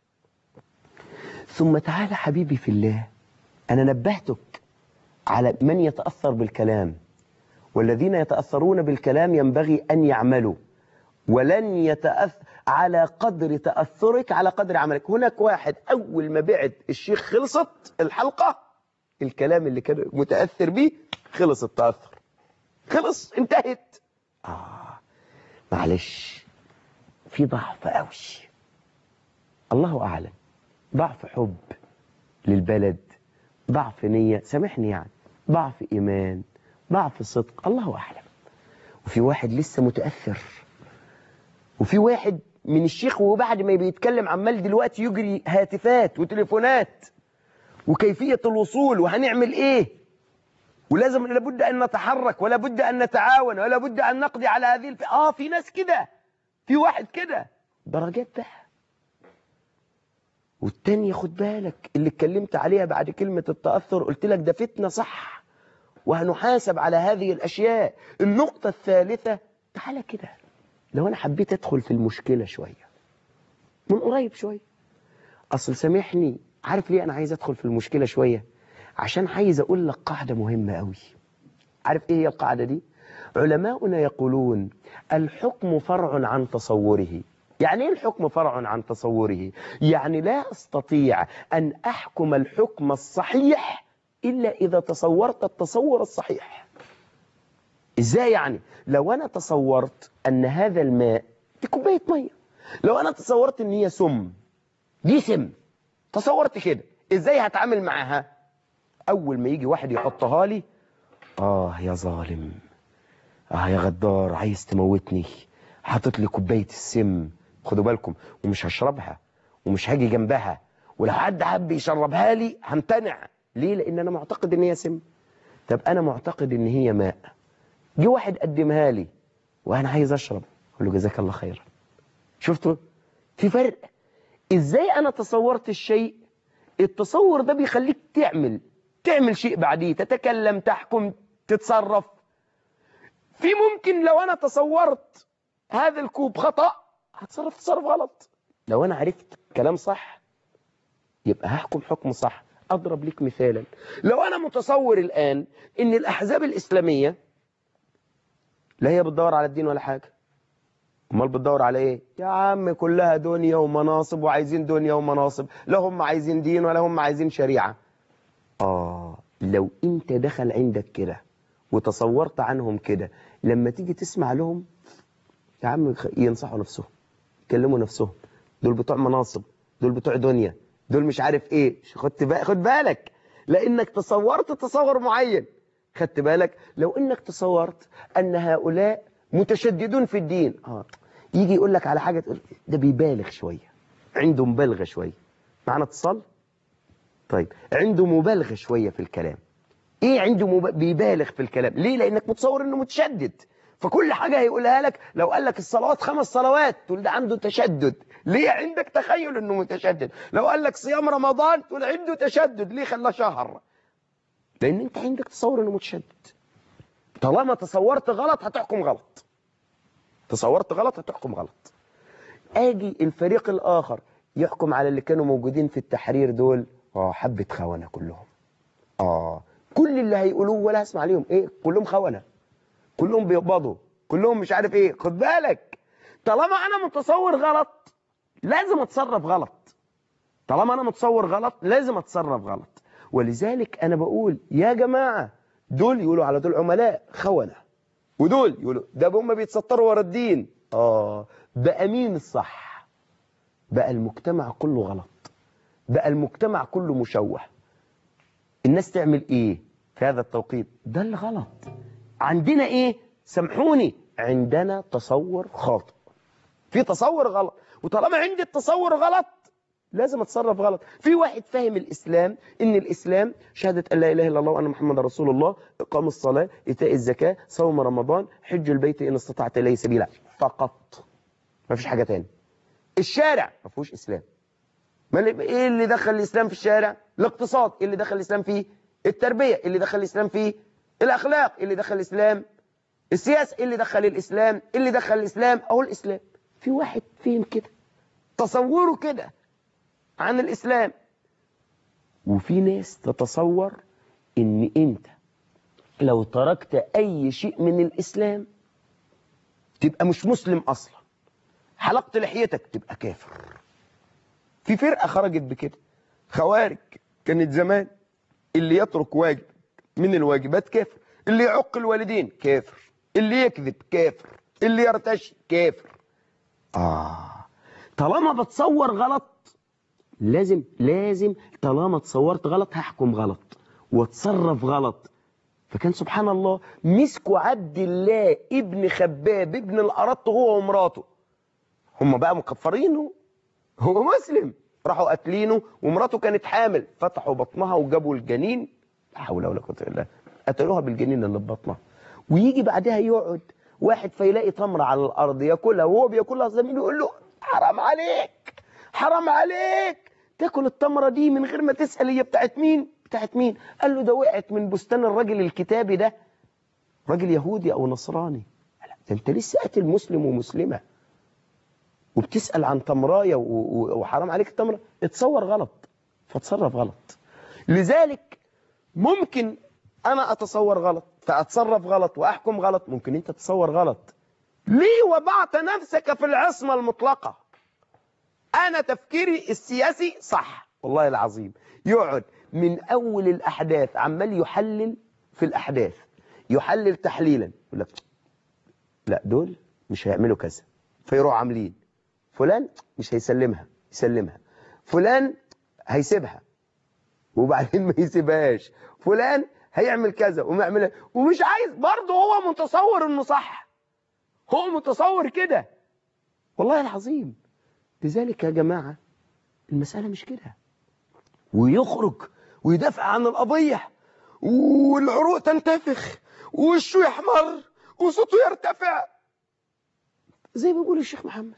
ثم تعالى حبيبي في الله أنا نبهتك على من يتأثر بالكلام والذين يتأثرون بالكلام ينبغي أن يعملوا ولن يتأثر على قدر تأثرك على قدر عملك هناك واحد أول ما بعد الشيخ خلصت الحلقة الكلام اللي كان متأثر بيه خلص التأثر خلص انتهت آه معلش في ضعف قوي الله أعلم ضعف حب للبلد ضعف نية سامحني يعني ضعف إيمان ضعف صدق الله أعلم وفي واحد لسه متأثر وفي واحد من الشيخ وبعد ما بيتكلم عمال دلوقتي يجري هاتفات وتليفونات وكيفية الوصول وهنعمل ايه ولازم لابد ان نتحرك ولا بد ان نتعاون ولا بد ان نقضي على هذه الف... اه في ناس كده في واحد كده درجات ده والتانية خد بالك اللي اتكلمت عليها بعد كلمة التأثر قلت لك ده فتنة صح وهنحاسب على هذه الأشياء النقطة الثالثة تعالى كده لو أنا حبيت أدخل في المشكلة شوية من قريب شوية أصل سامحني عارف ليه أنا عايز أدخل في المشكلة شوية عشان عايز أقول لك قاعدة مهمة قوي عارف إيه هي القاعدة دي علماؤنا يقولون الحكم فرع عن تصوره يعني ايه الحكم فرع عن تصوره يعني لا استطيع ان احكم الحكم الصحيح الا اذا تصورت التصور الصحيح ازاي يعني لو انا تصورت ان هذا الماء دي كوبايه ميه لو انا تصورت ان هي سم دي سم تصورت كده ازاي هتعامل معاها اول ما يجي واحد يحطها لي اه يا ظالم اه يا غدار عايز تموتني حاطط لي كوبايه السم خدوا بالكم ومش هشربها ومش هاجي جنبها ولو حد حب يشربها لي همتنع ليه لان انا معتقد ان هي سم طب انا معتقد ان هي ماء جه واحد قدمها لي وانا عايز اشرب اقول له جزاك الله خيرا شفتوا في فرق ازاي انا تصورت الشيء التصور ده بيخليك تعمل تعمل شيء بعديه تتكلم تحكم تتصرف في ممكن لو انا تصورت هذا الكوب خطأ هتصرف تصرف غلط لو انا عرفت كلام صح يبقى هحكم حكم صح اضرب لك مثالا لو انا متصور الان ان الاحزاب الاسلاميه لا هي بتدور على الدين ولا حاجه امال بتدور على ايه يا عم كلها دنيا ومناصب وعايزين دنيا ومناصب لا هم عايزين دين ولا هم عايزين شريعه اه لو انت دخل عندك كده وتصورت عنهم كده لما تيجي تسمع لهم يا عم ينصحوا نفسهم يكلموا نفسهم دول بتوع مناصب دول بتوع دنيا دول مش عارف ايه خدت بالك خد بالك لانك تصورت تصور معين خدت بالك لو انك تصورت ان هؤلاء متشددون في الدين اه يجي يقول لك على حاجه تقول ده بيبالغ شويه عنده مبالغه شويه معنا اتصال طيب عنده مبالغه شويه في الكلام ايه عنده مب... بيبالغ في الكلام ليه لانك متصور انه متشدد فكل حاجة هيقولها لك لو قال لك الصلوات خمس صلوات تقول ده عنده تشدد ليه عندك تخيل انه متشدد لو قال لك صيام رمضان تقول عنده تشدد ليه خلاه شهر لان انت عندك تصور انه متشدد طالما تصورت غلط هتحكم غلط تصورت غلط هتحكم غلط اجي الفريق الاخر يحكم على اللي كانوا موجودين في التحرير دول اه حبة خونة كلهم اه كل اللي هيقولوه ولا هسمع عليهم ايه كلهم خونة كلهم بيقبضوا كلهم مش عارف ايه خد بالك طالما انا متصور غلط لازم اتصرف غلط طالما انا متصور غلط لازم اتصرف غلط ولذلك انا بقول يا جماعة دول يقولوا على دول عملاء خونة ودول يقولوا ده هم بيتستروا ورا الدين اه بقى مين الصح بقى المجتمع كله غلط بقى المجتمع كله مشوه الناس تعمل ايه في هذا التوقيت ده اللي غلط عندنا ايه سامحوني عندنا تصور خاطئ في تصور غلط وطالما عندي التصور غلط لازم اتصرف غلط في واحد فاهم الاسلام ان الاسلام شهاده ان لا اله الا الله وان محمد رسول الله اقام الصلاه ايتاء الزكاه صوم رمضان حج البيت ان استطعت اليه سبيلا فقط ما فيش حاجه تاني الشارع ما فيهوش اسلام ما اللي ايه اللي دخل الاسلام في الشارع الاقتصاد إيه اللي دخل الاسلام فيه التربيه إيه اللي دخل الاسلام فيه الاخلاق إيه اللي دخل الاسلام السياسه إيه اللي دخل الاسلام إيه اللي دخل الاسلام اهو الاسلام في واحد فهم كده تصوره كده عن الاسلام وفي ناس تتصور ان انت لو تركت اي شيء من الاسلام تبقى مش مسلم اصلا حلقت لحيتك تبقى كافر في فرقه خرجت بكده خوارج كانت زمان اللي يترك واجب من الواجبات كافر اللي يعق الوالدين كافر اللي يكذب كافر اللي يرتشي كافر آه طالما بتصور غلط لازم لازم طالما تصورت غلط هحكم غلط واتصرف غلط فكان سبحان الله مسكوا عبد الله ابن خباب ابن الأرط هو ومراته هم بقى مكفرينه هو مسلم راحوا قاتلينه ومراته كانت حامل فتحوا بطنها وجابوا الجنين لا حول ولا قوه الا بالله قتلوها بالجنين اللي في بطنها ويجي بعدها يقعد واحد فيلاقي تمره على الارض ياكلها وهو بياكلها زميله يقول له حرام عليك حرام عليك تاكل التمرة دي من غير ما تسأل هي بتاعت مين بتاعت مين قال له ده وقعت من بستان الراجل الكتابي ده راجل يهودي او نصراني لا ده انت لسه قاتل مسلم ومسلمة وبتسأل عن تمراية و- و- وحرام عليك التمرة اتصور غلط فتصرف غلط لذلك ممكن انا اتصور غلط فاتصرف غلط واحكم غلط ممكن انت تتصور غلط ليه وضعت نفسك في العصمة المطلقة انا تفكيري السياسي صح والله العظيم يقعد من اول الاحداث عمال يحلل في الاحداث يحلل تحليلا يقول لك لا دول مش هيعملوا كذا فيروحوا عاملين فلان مش هيسلمها يسلمها فلان هيسيبها وبعدين ما يسيبهاش فلان هيعمل كذا وما يعملها ومش عايز برضه هو متصور انه صح هو متصور كده والله العظيم لذلك يا جماعة المسألة مش كده ويخرج ويدافع عن القضية والعروق تنتفخ ووشه يحمر وصوته يرتفع زي ما بيقول الشيخ محمد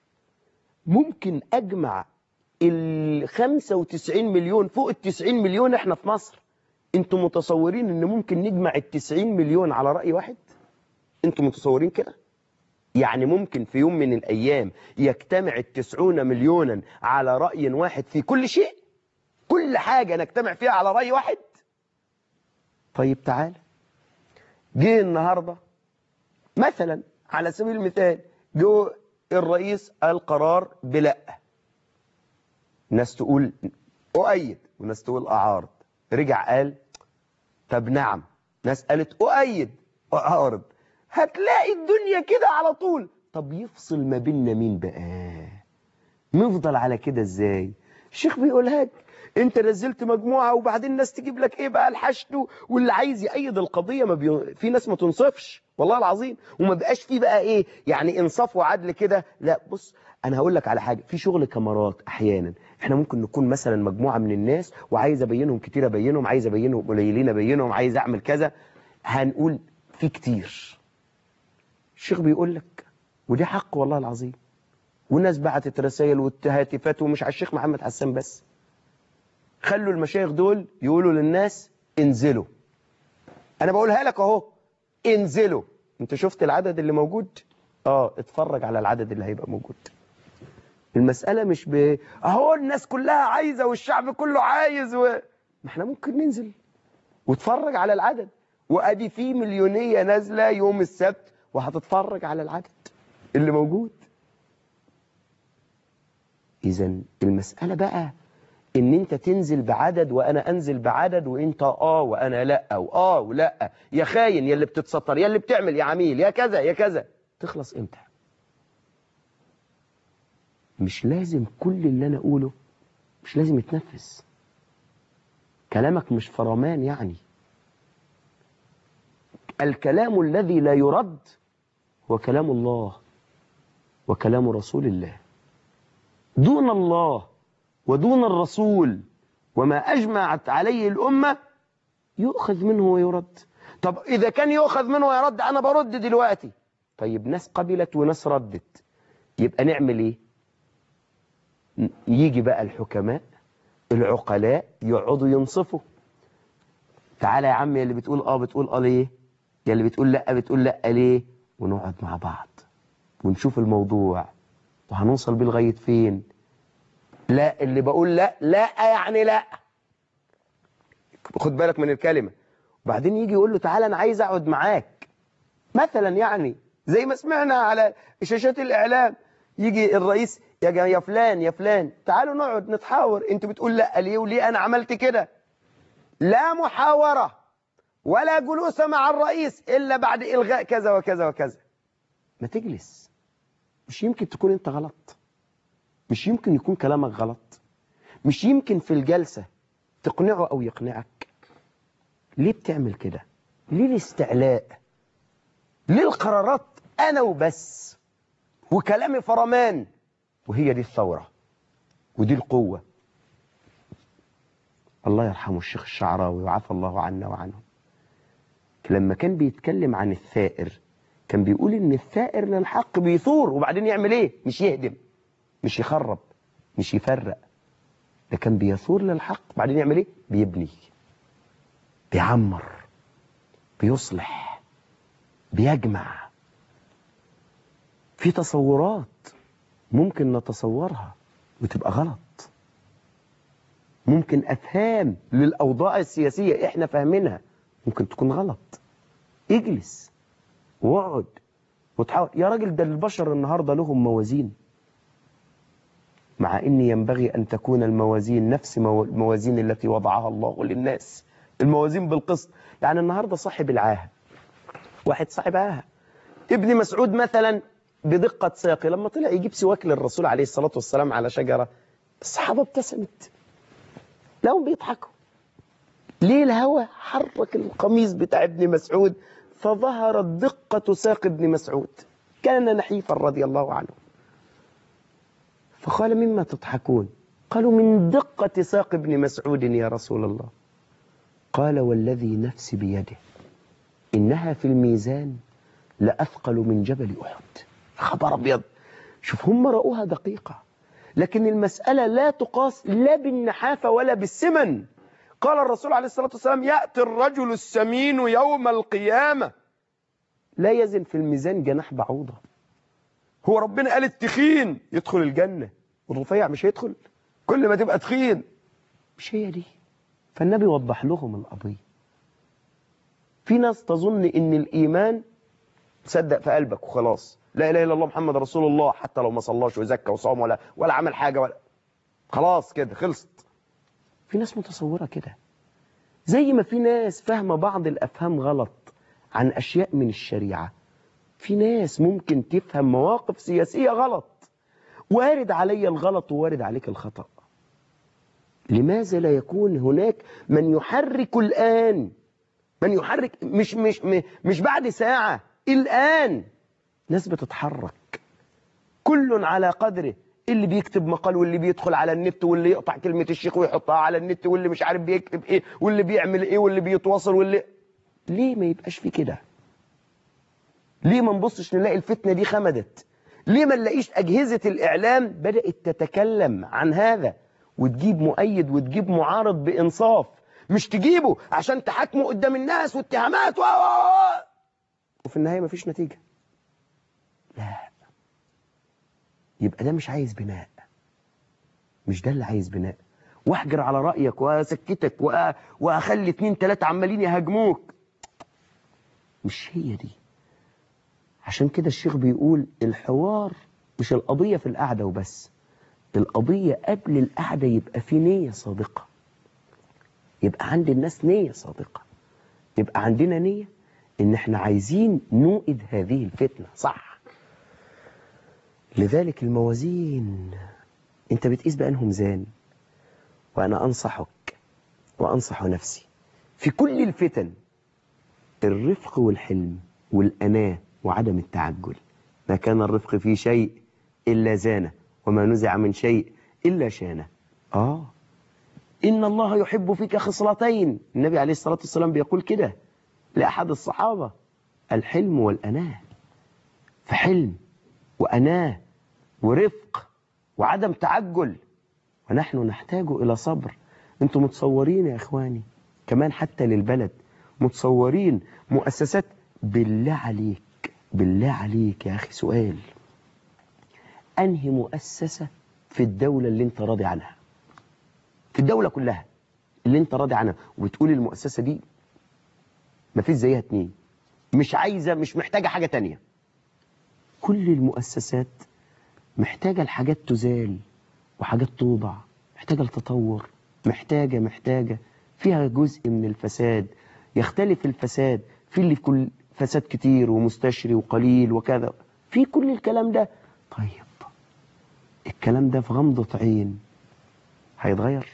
ممكن أجمع ال 95 مليون فوق ال 90 مليون احنا في مصر انتوا متصورين ان ممكن نجمع ال 90 مليون على رأي واحد انتوا متصورين كده يعني ممكن في يوم من الأيام يجتمع التسعون مليونا على رأي واحد في كل شيء كل حاجة نجتمع فيها على رأي واحد طيب تعال جه النهاردة مثلا على سبيل المثال جو الرئيس القرار بلا ناس تقول أؤيد وناس تقول أعارض رجع قال طب نعم ناس قالت أؤيد أعارض هتلاقي الدنيا كده على طول طب يفصل ما بيننا مين بقى نفضل على كده ازاي الشيخ بيقولها لك انت نزلت مجموعة وبعدين الناس تجيب لك ايه بقى الحشد واللي عايز يأيد القضية ما بي... في ناس ما تنصفش والله العظيم وما بقاش في بقى ايه يعني انصاف وعدل كده لا بص انا هقول لك على حاجة في شغل كاميرات احيانا احنا ممكن نكون مثلا مجموعة من الناس وعايز ابينهم كتير ابينهم عايز ابينهم قليلين ابينهم عايز اعمل كذا هنقول في كتير الشيخ بيقول لك ودي حق والله العظيم والناس بعتت رسائل وهاتفات ومش على الشيخ محمد حسان بس خلوا المشايخ دول يقولوا للناس انزلوا انا بقولها لك اهو انزلوا انت شفت العدد اللي موجود اه اتفرج على العدد اللي هيبقى موجود المسألة مش ب اهو الناس كلها عايزة والشعب كله عايز و... ما احنا ممكن ننزل واتفرج على العدد وادي في مليونية نازلة يوم السبت وهتتفرج على العدد اللي موجود اذا المسألة بقى ان انت تنزل بعدد وانا انزل بعدد وانت اه وانا لا او اه ولا يا خاين يا اللي بتتستر يا اللي بتعمل يا عميل يا كذا يا كذا تخلص امتى مش لازم كل اللي انا اقوله مش لازم يتنفذ كلامك مش فرمان يعني الكلام الذي لا يرد هو كلام الله وكلام رسول الله دون الله ودون الرسول وما أجمعت عليه الأمة يؤخذ منه ويرد طب إذا كان يؤخذ منه ويرد أنا برد دلوقتي طيب ناس قبلت وناس ردت يبقى نعمل إيه يجي بقى الحكماء العقلاء يقعدوا ينصفوا تعالى يا عم يا اللي بتقول اه بتقول اه ليه يا اللي بتقول لا بتقول لا ليه ونقعد مع بعض ونشوف الموضوع وهنوصل بيه لغايه فين لا اللي بقول لا لا يعني لا خد بالك من الكلمة وبعدين يجي يقول له تعالى أنا عايز أقعد معاك مثلا يعني زي ما سمعنا على شاشات الإعلام يجي الرئيس يا جا- يا فلان يا فلان تعالوا نقعد نتحاور انت بتقول لا ليه وليه أنا عملت كده لا محاورة ولا جلوس مع الرئيس إلا بعد إلغاء كذا وكذا وكذا ما تجلس مش يمكن تكون انت غلط مش يمكن يكون كلامك غلط مش يمكن في الجلسة تقنعه أو يقنعك ليه بتعمل كده ليه الاستعلاء ليه القرارات أنا وبس وكلامي فرمان وهي دي الثورة ودي القوة الله يرحمه الشيخ الشعراوي وعفى الله عنا وعنهم لما كان بيتكلم عن الثائر كان بيقول ان الثائر للحق بيثور وبعدين يعمل ايه مش يهدم مش يخرب مش يفرق ده كان بيثور للحق بعدين يعمل ايه بيبني بيعمر بيصلح بيجمع في تصورات ممكن نتصورها وتبقى غلط ممكن أفهام للأوضاع السياسية إحنا فاهمينها ممكن تكون غلط اجلس واقعد وتحاول يا راجل ده البشر النهاردة لهم موازين مع إن ينبغي أن تكون الموازين نفس مو- الموازين التي وضعها الله للناس الموازين بالقسط يعني النهاردة صاحب العاهة واحد صاحب عاهة ابن مسعود مثلا بدقة ساقه لما طلع يجيب سواك للرسول عليه الصلاة والسلام على شجرة الصحابة ابتسمت لهم بيضحكوا ليه الهوى حرك القميص بتاع ابن مسعود فظهرت دقة ساق ابن مسعود كان نحيفا رضي الله عنه فقال مما تضحكون قالوا من دقة ساق ابن مسعود يا رسول الله قال والذي نفسي بيده إنها في الميزان لأثقل من جبل أحد خبر أبيض شوف هم رأوها دقيقة لكن المسألة لا تقاس لا بالنحافة ولا بالسمن قال الرسول عليه الصلاة والسلام يأتي الرجل السمين يوم القيامة لا يزن في الميزان جناح بعوضة هو ربنا قال التخين يدخل الجنة والرفيع مش هيدخل كل ما تبقى تخين مش هي دي فالنبي وضح لهم القضية في ناس تظن ان الايمان تصدق في قلبك وخلاص لا اله الا الله محمد رسول الله حتى لو ما صلاش وزكى وصام ولا ولا عمل حاجه ولا خلاص كده خلصت في ناس متصوره كده زي ما في ناس فاهمه بعض الافهام غلط عن اشياء من الشريعه في ناس ممكن تفهم مواقف سياسيه غلط وارد علي الغلط ووارد عليك الخطا لماذا لا يكون هناك من يحرك الان من يحرك مش مش مش بعد ساعه الآن ناس بتتحرك كل على قدره اللي بيكتب مقال واللي بيدخل على النت واللي يقطع كلمة الشيخ ويحطها على النت واللي مش عارف بيكتب ايه واللي بيعمل ايه واللي بيتواصل واللي ليه ما يبقاش في كده ليه ما نبصش نلاقي الفتنة دي خمدت ليه ما نلاقيش أجهزة الإعلام بدأت تتكلم عن هذا وتجيب مؤيد وتجيب معارض بإنصاف مش تجيبه عشان تحاكمه قدام الناس واتهامات و وفي النهاية مفيش نتيجة لا يبقى ده مش عايز بناء مش ده اللي عايز بناء واحجر على رأيك واسكتك وأ... واخلي اتنين تلاتة عمالين يهاجموك مش هي دي عشان كده الشيخ بيقول الحوار مش القضية في القعدة وبس القضية قبل القعدة يبقى في نية صادقة يبقى عند الناس نية صادقة يبقى عندنا نية ان احنا عايزين نوئد هذه الفتنة صح لذلك الموازين انت بتقيس بأنه ميزان وانا انصحك وانصح نفسي في كل الفتن الرفق والحلم والأناة وعدم التعجل ما كان الرفق في شيء إلا زانه وما نزع من شيء إلا شانه آه إن الله يحب فيك خصلتين النبي عليه الصلاة والسلام بيقول كده لأحد الصحابة الحلم والأناة فحلم وأناة ورفق وعدم تعجل ونحن نحتاج إلى صبر أنتم متصورين يا إخواني كمان حتى للبلد متصورين مؤسسات بالله عليك بالله عليك يا أخي سؤال أنهي مؤسسة في الدولة اللي انت راضي عنها في الدولة كلها اللي انت راضي عنها وبتقول المؤسسة دي ما فيش زيها اتنين مش عايزة مش محتاجة حاجة تانية كل المؤسسات محتاجة الحاجات تزال وحاجات توضع محتاجة التطور محتاجة محتاجة فيها جزء من الفساد يختلف الفساد في اللي كل فساد كتير ومستشري وقليل وكذا في كل الكلام ده طيب الكلام ده في غمضة عين هيتغير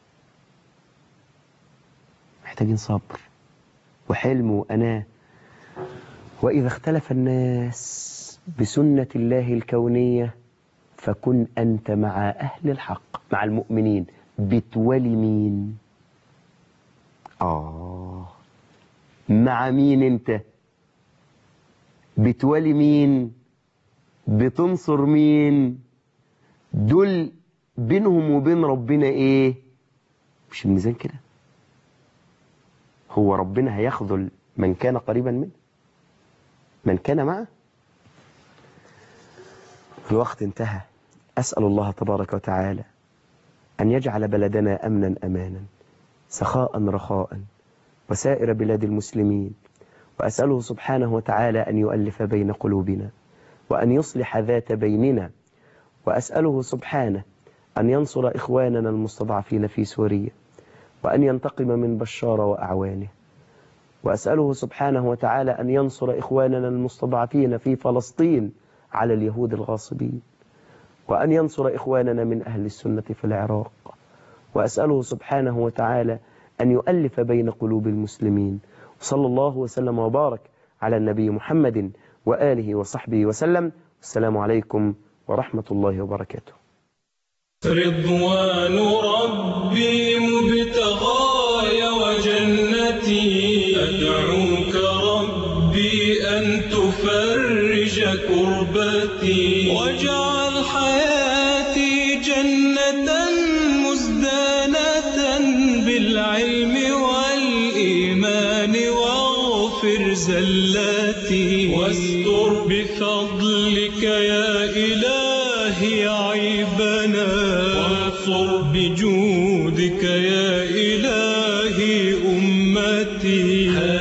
محتاجين صبر وحلم وأناه وإذا اختلف الناس بسنة الله الكونية فكن أنت مع أهل الحق مع المؤمنين بتولي مين آه مع مين أنت بتولي مين بتنصر مين دول بينهم وبين ربنا ايه مش الميزان كده هو ربنا هيخذل من كان قريبا منه من كان معه الوقت انتهى أسأل الله تبارك وتعالى أن يجعل بلدنا أمنا أمانا سخاء رخاء وسائر بلاد المسلمين وأسأله سبحانه وتعالى أن يؤلف بين قلوبنا وأن يصلح ذات بيننا وأسأله سبحانه أن ينصر إخواننا المستضعفين في سوريا وأن ينتقم من بشار وأعوانه وأسأله سبحانه وتعالى أن ينصر إخواننا المستضعفين في فلسطين على اليهود الغاصبين وأن ينصر إخواننا من أهل السنة في العراق وأسأله سبحانه وتعالى أن يؤلف بين قلوب المسلمين وصلى الله وسلم وبارك على النبي محمد وآله وصحبه وسلم السلام عليكم ورحمة الله وبركاته رضوان ربي مبتغاي وجنتي أدعوك ربي أن تفرج كربتي واجعل حياتي جنة مزدانة بالعلم والإيمان واغفر زلاتي واستر بفضلك يا إلهي عيبنا وانصر بجودك يا إلهي أمتي